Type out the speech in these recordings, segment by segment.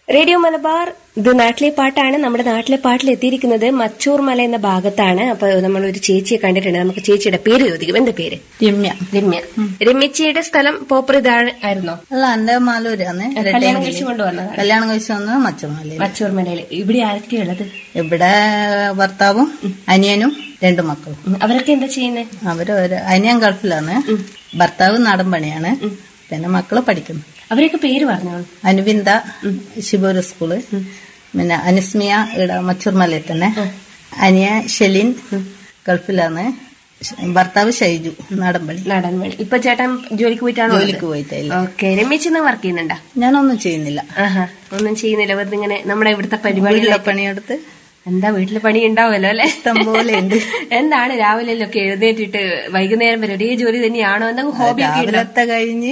Radio Malabar ഇത് നാട്ടിലെ പാട്ടാണ് നമ്മുടെ നാട്ടിലെ പാട്ടിൽ എത്തിയിരിക്കുന്നത് മച്ചൂർ മല എന്ന ഭാഗത്താണ് അപ്പൊ നമ്മൾ ഒരു ചേച്ചിയെ കണ്ടിട്ടുണ്ട് നമുക്ക് ചേച്ചിയുടെ പേര് ചോദിക്കും എന്താ പേര് രമ്യ രമ്യ രമ്യച്ചിയുടെ സ്ഥലം പോപ്പർ ഇതാണ് ആയിരുന്നോ അല്ല എന്റെ മാലൂരാണ് കല്യാണം കഴിച്ചു കൊണ്ടുവന്നതാണ് കല്യാണം കഴിച്ചു വന്ന് മച്ചമാലയിൽ മച്ചൂർ മലയിൽ ഇവിടെ ആരൊക്കെയുള്ളത് ഇവിടെ ഭർത്താവും അനിയനും രണ്ടു മക്കളും ഉം, അവരൊക്കെ എന്താ ചെയ്യുന്നത് അവര് ഒരു അനിയൻ ഗൾഫിലാണ് ഭർത്താവ് നാടൻ പണിയാണ് പിന്നെ മക്കള് പഠിക്കുന്നു അവരൊക്കെ പേര് പറഞ്ഞോളൂ അനുവിന്ദ ശിവൂര് സ്കൂള് പിന്നെ അനുസ്മിയ ഇവിടെ മച്ചൂർമലയിൽ തന്നെ അനിയ ഷെലിൻ ഗൾഫിലാണ് ഭർത്താവ് ഷൈജു നാടൻ പണി നാടൻ മണി ഇപ്പൊ ചേട്ടൻ ജോലിക്ക് പോയിട്ടാണോ ജോലിക്ക് പോയിട്ടില്ല ഓക്കെ രമ്യച്ചിന്ന് വർക്ക് ചെയ്യുന്നുണ്ടാ ഞാനൊന്നും ചെയ്യുന്നില്ല ആഹാ ഒന്നും ചെയ്യുന്നില്ല വെറുതെ ഇങ്ങനെ നമ്മുടെ ഇവിടുത്തെ പരിപാടി വീട്ടിലെ പണിയെടുത്ത് എന്താ വീട്ടില് പണി ഉണ്ടാവുമല്ലോ അല്ലെ ഇഷ്ടം പോലെ ഉണ്ട് എന്താണ് രാവിലെ ഒക്കെ എഴുന്നേറ്റിട്ട് വൈകുന്നേരം വരെ ഒരേ ജോലി തന്നെയാണോ എന്തെങ്കിലും ഹോബി ഒക്കെ ഉണ്ടോ രാവിലത്തെ കഴിഞ്ഞ്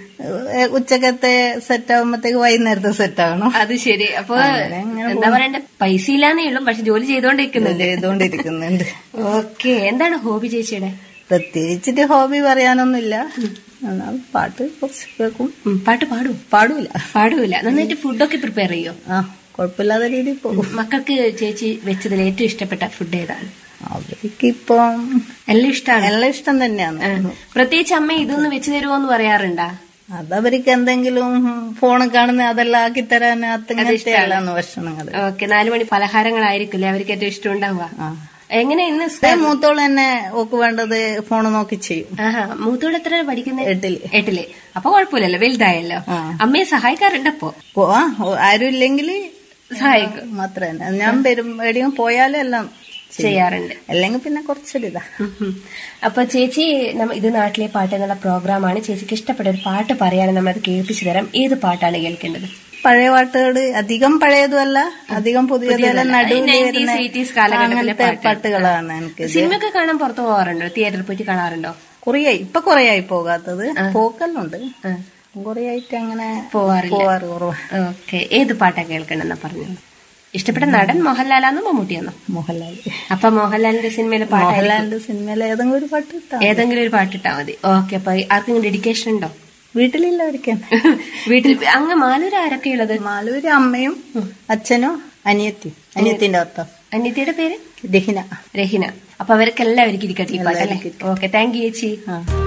ഏ, ഉച്ചക്കത്തെ സെറ്റ് ആകുമ്പോഴത്തേക്ക് വൈകുന്നേരത്തെ സെറ്റ് ആകണം അത് ശരി അപ്പൊ അങ്ങനെ അങ്ങനെ എന്താ പറയണ്ടേ പൈസ ഇല്ലാന്നേ ഉള്ളൂ പക്ഷെ ജോലി ചെയ്തോണ്ടിരിക്കുന്നുണ്ട് ചെയ്തുകൊണ്ടിരിക്കുന്നുണ്ട് ഓക്കെ എന്താണ് ഹോബി ചേച്ചിയുടെ പ്രത്യേകിച്ചിട്ട് ഹോബി പറയാനൊന്നുമില്ല എന്നാൽ പാട്ട് കുറച്ച് കേൾക്കും ഉം, പാട്ട് പാടും പാടൂല പാടൂല നന്നായിട്ട് ഫുഡൊക്കെ പ്രിപ്പയർ ചെയ്യോ ആ കുഴപ്പമില്ലാത്ത രീതിയിൽ പോകും മക്കൾക്ക് ചേച്ചി വെച്ചതിൽ ഏറ്റവും ഇഷ്ടപ്പെട്ട ഫുഡ് ഏതാണ് അവർക്ക് ഇപ്പം എല്ലാം ഇഷ്ടമാണ് എല്ലാം ഇഷ്ടം തന്നെയാണ് പ്രത്യേകിച്ച് അമ്മ ഇതൊന്ന് വെച്ച് തരുമോ എന്ന് പറയാറുണ്ടാ അതവർക്ക് എന്തെങ്കിലും ഫോണിൽ കാണുന്ന അതെല്ലാം ആക്കി തരാൻ അങ്ങനത്തെ എല്ലാം ഭക്ഷണങ്ങൾ ഓക്കെ നാലു മണി പലഹാരങ്ങളായിരിക്കില്ലേ അവർക്ക് ഏറ്റവും ഇഷ്ടം ഉണ്ടാവുക ആ എങ്ങനെ ഇന്ന് അതേ മൂത്തോൾ തന്നെ ഓക്ക് വേണ്ടത് ഫോൺ നോക്കി ചെയ്യും ആഹാ മൂത്തോട് എത്ര പഠിക്കുന്നത് എട്ടില് എട്ടില് അപ്പൊ കുഴപ്പമില്ലല്ലോ വലുതായല്ലോ ആ. അമ്മയെ സഹായിക്കാറുണ്ടപ്പോ പോവാ ആരും ഇല്ലെങ്കിൽ സഹായിക്കും മാത്രം തന്നെ ഞാൻ വരും എവിടെയും പോയാലും എല്ലാം ചെയ്യാറുണ്ട് അല്ലെങ്കിൽ പിന്നെ കുറച്ചൊരിതാ ഉം ഉം. അപ്പൊ ചേച്ചി നമ്മ ഇത് നാട്ടിലെ പാട്ട് എന്നുള്ള പ്രോഗ്രാമാണ് ചേച്ചിക്ക് ഇഷ്ടപ്പെട്ട ഒരു പാട്ട് പറയുകയാണെങ്കിൽ നമ്മൾ അത് കേൾപ്പിച്ചു തരാം ഏത് പാട്ടാണ് കേൾക്കേണ്ടത് പഴയ പാട്ടുകൾ അധികം പഴയതുമല്ല അധികം പുതിയതല്ല നടുവിൽ 90s, വരുന്ന 80s കാലഘട്ടത്തിലെ അങ്ങനത്തെ പാട്ട്. പാട്ടുകളാണ് എനിക്ക് സിനിമയൊക്കെ കാണാൻ പുറത്തു പോകാറുണ്ടോ തിയേറ്ററിൽ പോയിട്ട് കാണാറുണ്ടോ കുറേയായി ഇപ്പൊ കുറേയായി പോകാത്തത് പോക്കല്ലുണ്ട് ആ. കുറേയായിട്ട് അങ്ങനെ പോവാറില്ല പോവാറ് കുറവാ ഓക്കെ ഏത് പാട്ടാ കേൾക്കണമെന്നാ പറഞ്ഞു ഇഷ്ടപ്പെട്ട നടൻ മോഹൻലാലാന്നോ മമ്മൂട്ടിയാന്നോ മോഹൻലാൽ അപ്പൊ മോഹൻലാലിന്റെ സിനിമയിലെ പാട്ട് മോഹൻലാലിന്റെ സിനിമയിൽ ഏതെങ്കിലും ഒരു പാട്ട് ഇട്ടാ ഏതെങ്കിലും ഒരു പാട്ട് ഇട്ടാ മതി ഓക്കെ അപ്പൊ ആർക്കെങ്കിലും ഡെഡിക്കേഷൻ ഉണ്ടോ വീട്ടിലില്ല ഒരിക്കൽ വീട്ടിൽ അങ്ങ് മാലൂര് ആരൊക്കെ ഉള്ളത് മാലൂര് അമ്മയും അച്ഛനും അനിയത്തി അനിയത്തിന്റെ ഭർത്താവ് അനിയത്തിയുടെ പേര് രഹിന രഹിന അപ്പൊ അവർക്ക് എല്ലാവർക്കും ഇരിക്കട്ടെ ഈ പാട്ട് അല്ലേ ഓക്കെ താങ്ക് യു ചേച്ചി ആ